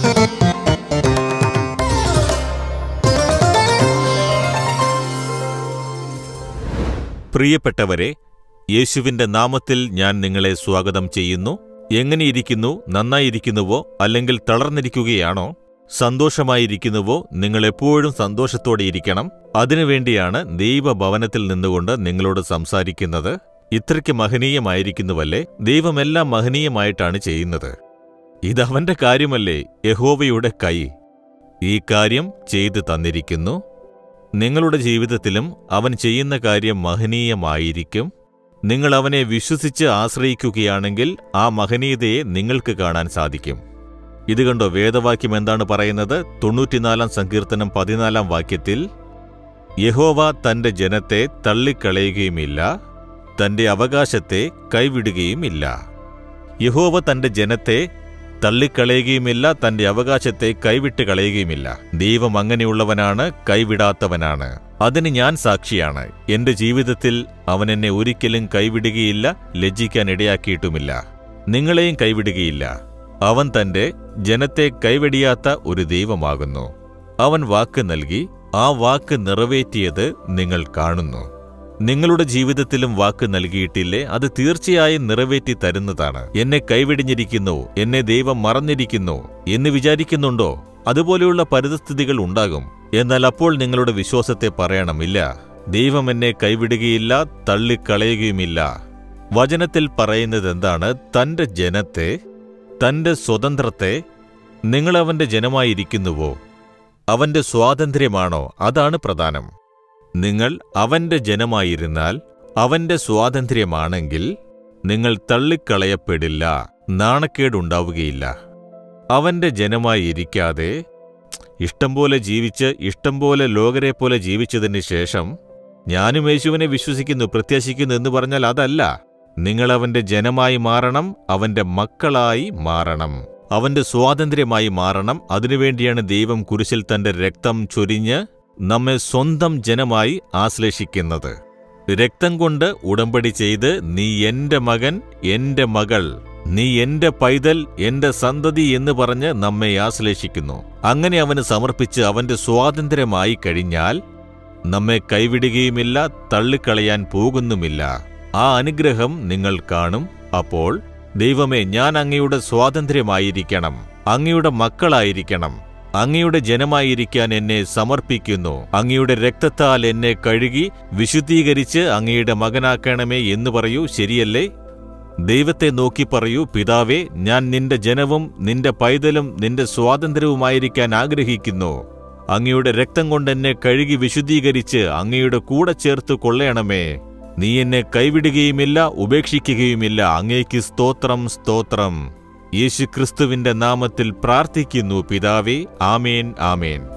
പ്രിയപ്പെട്ടവരെ യേശുവിന്റെ നാമത്തിൽ ഞാൻ നിങ്ങളെ സ്വാഗതം ചെയ്യുന്നു എങ്ങനെയിരിക്കുന്നു നന്നായിരിക്കുന്നുവോ അല്ലെങ്കിൽ തളർന്നിരിക്കുകയാണോ സന്തോഷമായിരിക്കുന്നുവോ നിങ്ങൾ എപ്പോഴും സന്തോഷത്തോടെ ഇരിക്കണം അതിനുവേണ്ടിയാണ് ദൈവഭവനത്തിൽ നിന്നുകൊണ്ട് നിങ്ങളോട് സംസാരിക്കുന്നത് ഇത്രയ്ക്ക് മഹനീയമായിരിക്കുന്നുവല്ലേ ദൈവമെല്ലാം മഹനീയമായിട്ടാണ് ചെയ്യുന്നത് ഇതവന്റെ കാര്യമല്ലേ യഹോവയുടെ കൈ ഈ കാര്യം ചെയ്തു തന്നിരിക്കുന്നു നിങ്ങളുടെ ജീവിതത്തിലും അവൻ ചെയ്യുന്ന കാര്യം മഹനീയമായിരിക്കും നിങ്ങൾ അവനെ വിശ്വസിച്ച് ആശ്രയിക്കുകയാണെങ്കിൽ ആ മഹനീയതയെ നിങ്ങൾക്ക് കാണാൻ സാധിക്കും ഇത് കണ്ടോ വേദവാക്യം എന്താണ് പറയുന്നത് തൊണ്ണൂറ്റിനാലാം സങ്കീർത്തനം പതിനാലാം വാക്യത്തിൽ യഹോവ തന്റെ ജനത്തെ തള്ളിക്കളയുകയുമില്ല തന്റെ അവകാശത്തെ കൈവിടുകയുമില്ല യഹോവ തന്റെ ജനത്തെ തള്ളിക്കളയുകയുമില്ല തന്റെ അവകാശത്തെ കൈവിട്ട് കളയുകയുമില്ല ദൈവം അങ്ങനെയുള്ളവനാണ് കൈവിടാത്തവനാണ് അതിന് ഞാൻ സാക്ഷിയാണ് എന്റെ ജീവിതത്തിൽ അവൻ എന്നെ ഒരിക്കലും കൈവിടുകയില്ല ലജ്ജിക്കാൻ ഇടയാക്കിയിട്ടുമില്ല നിങ്ങളെയും കൈവിടുകയില്ല അവൻ തന്റെ ജനത്തെ കൈവെടിയാത്ത ഒരു ദൈവമാകുന്നു അവൻ വാക്ക് നൽകി ആ വാക്ക് നിറവേറ്റിയത് നിങ്ങൾ കാണുന്നു നിങ്ങളുടെ ജീവിതത്തിലും വാക്ക് നൽകിയിട്ടില്ലേ അത് തീർച്ചയായും നിറവേറ്റി തരുന്നതാണ് എന്നെ കൈവെടിഞ്ഞിരിക്കുന്നു എന്നെ ദൈവം മറന്നിരിക്കുന്നു എന്ന് വിചാരിക്കുന്നുണ്ടോ അതുപോലെയുള്ള പരിതസ്ഥിതികൾ ഉണ്ടാകും എന്നാൽ അപ്പോൾ നിങ്ങളുടെ വിശ്വാസത്തെ പറയണമില്ല ദൈവം എന്നെ കൈവിടുകയില്ല തള്ളിക്കളയുകയുമില്ല വചനത്തിൽ പറയുന്നതെന്താണ് തന്റെ ജനത്തെ തന്റെ സ്വതന്ത്രത്തെ നിങ്ങൾ അവന്റെ ജനമായിരിക്കുന്നുവോ അവന്റെ സ്വാതന്ത്ര്യമാണോ അതാണ് പ്രധാനം നിങ്ങൾ അവന്റെ ജനമായിരുന്നാൽ അവന്റെ സ്വാതന്ത്ര്യമാണെങ്കിൽ നിങ്ങൾ തള്ളിക്കളയപ്പെടില്ല നാണക്കേടുണ്ടാവുകയില്ല അവന്റെ ജനമായി ഇരിക്കാതെ ഇഷ്ടം പോലെ ജീവിച്ച് ഇഷ്ടം പോലെ ലോകരെ പോലെ ജീവിച്ചതിന് ശേഷം ഞാനും യേശുവിനെ വിശ്വസിക്കുന്നു പ്രത്യാശിക്കുന്നു എന്ന് പറഞ്ഞാൽ അതല്ല നിങ്ങൾ അവന്റെ ജനമായി മാറണം അവന്റെ മക്കളായി മാറണം അവന്റെ സ്വാതന്ത്ര്യമായി മാറണം അതിനുവേണ്ടിയാണ് ദൈവം കുരിശിൽ തന്റെ രക്തം ചൊരിഞ്ഞ് നമ്മെ സ്വന്തം ജനമായി ആശ്ലേഷിക്കുന്നത് രക്തം കൊണ്ട് ഉടമ്പടി ചെയ്ത് നീ എന്റെ മകൻ എന്റെ മകൾ നീ എന്റെ പൈതൽ എന്റെ സന്തതി എന്ന് പറഞ്ഞ് നമ്മെ ആശ്ലേഷിക്കുന്നു അങ്ങനെ അവന് സമർപ്പിച്ച് അവന്റെ സ്വാതന്ത്ര്യമായി കഴിഞ്ഞാൽ നമ്മെ കൈവിടുകയുമില്ല തള്ളിക്കളയാൻ പോകുന്നുമില്ല ആ അനുഗ്രഹം നിങ്ങൾ കാണും അപ്പോൾ ദൈവമേ ഞാൻ അങ്ങയുടെ സ്വാതന്ത്ര്യമായിരിക്കണം അങ്ങയുടെ മക്കളായിരിക്കണം അങ്ങയുടെ ജനമായിരിക്കാൻ എന്നെ സമർപ്പിക്കുന്നു അങ്ങയുടെ രക്തത്താൽ എന്നെ കഴുകി വിശുദ്ധീകരിച്ച് അങ്ങയുടെ മകനാക്കണമേ എന്ന് പറയൂ ശരിയല്ലേ ദൈവത്തെ നോക്കി പറയൂ പിതാവേ ഞാൻ നിന്റെ ജനവും നിന്റെ പൈതലും നിന്റെ സ്വാതന്ത്ര്യവുമായിരിക്കാൻ ആഗ്രഹിക്കുന്നു അങ്ങയുടെ രക്തം കൊണ്ട് എന്നെ കഴുകി വിശുദ്ധീകരിച്ച് അങ്ങയുടെ കൂടെ ചേർത്ത് കൊള്ളയണമേ നീ എന്നെ കൈവിടുകയുമില്ല ഉപേക്ഷിക്കുകയുമില്ല അങ്ങേക്ക് സ്തോത്രം സ്തോത്രം യേശുക്രിസ്തുവിന്റെ നാമത്തിൽ പ്രാർത്ഥിക്കുന്നു പിതാവേ ആമേൻ ആമേൻ